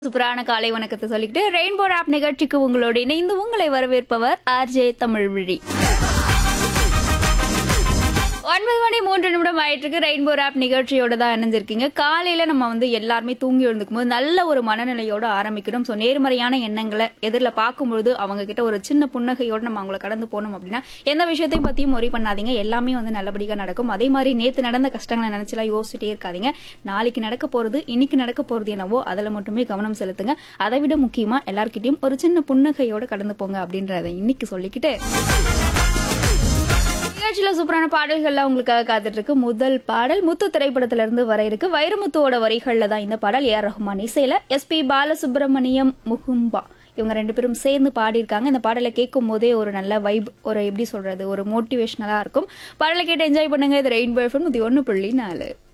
சூப்பரான காலை வணக்கத்தை சொல்லிக்கிட்டு ரெயின்போ ஆப் நிகழ்ச்சிக்கு உங்களோடு இணைந்து உங்களை வரவேற்பவர் ஆர்ஜே தமிழ்விழி ஒன்பது மணி மூன்று நிமிடம் ஆயிட்டு இருக்கு ரெயின்போ ஆப் நிகழ்ச்சியோட தான் இணைஞ்சிருக்கீங்க காலையில நம்ம வந்து எல்லாருமே தூங்கி எழுந்துக்கும் போது நல்ல ஒரு மனநிலையோட ஆரம்பிக்கணும் ஸோ நேர்மறையான எண்ணங்களை எதிரில் பார்க்கும்பொழுது அவங்க கிட்ட ஒரு சின்ன புன்னகையோட நம்ம அவங்கள கடந்து போனோம் அப்படின்னா எந்த விஷயத்தையும் பத்தியும் worry பண்ணாதீங்க எல்லாமே வந்து நல்லபடியாக நடக்கும் அதே மாதிரி நேத்து நடந்த கஷ்டங்களை நினைச்சலாம் யோசிச்சுட்டே இருக்காதீங்க நாளைக்கு நடக்க போறது இன்னைக்கு நடக்க போறது என்னவோ அதுல மட்டுமே கவனம் செலுத்துங்க அதை விட முக்கியமா எல்லார்கிட்டயும் ஒரு சின்ன புன்னகையோட கடந்து போங்க அப்படின்றத இன்னைக்கு சொல்லிக்கிட்டு நிகழ்ச்சியில சூப்பரான பாடல்கள்லாம் உங்களுக்காக காத்துட்டு இருக்கு முதல் பாடல் முத்து திரைப்படத்துல இருந்து வர இருக்கு வைரமுத்துவோட வரிகள்ல தான் இந்த பாடல் ஏஆர் ரஹ்மான் இசையில எஸ்பி பாலசுப்ரமணியம் முகும்பா இவங்க ரெண்டு பேரும் சேர்ந்து பாடியிருக்காங்க இந்த பாடலை கேட்கும் போதே ஒரு நல்ல வைப் ஒரு எப்படி சொல்றது ஒரு மோட்டிவேஷனலா இருக்கும் பாடலை கேட்டு என்ஜாய் பண்ணுங்க இது ரெயின்போ எஃப்எம் இது ஒன்று புள்ளி நாலு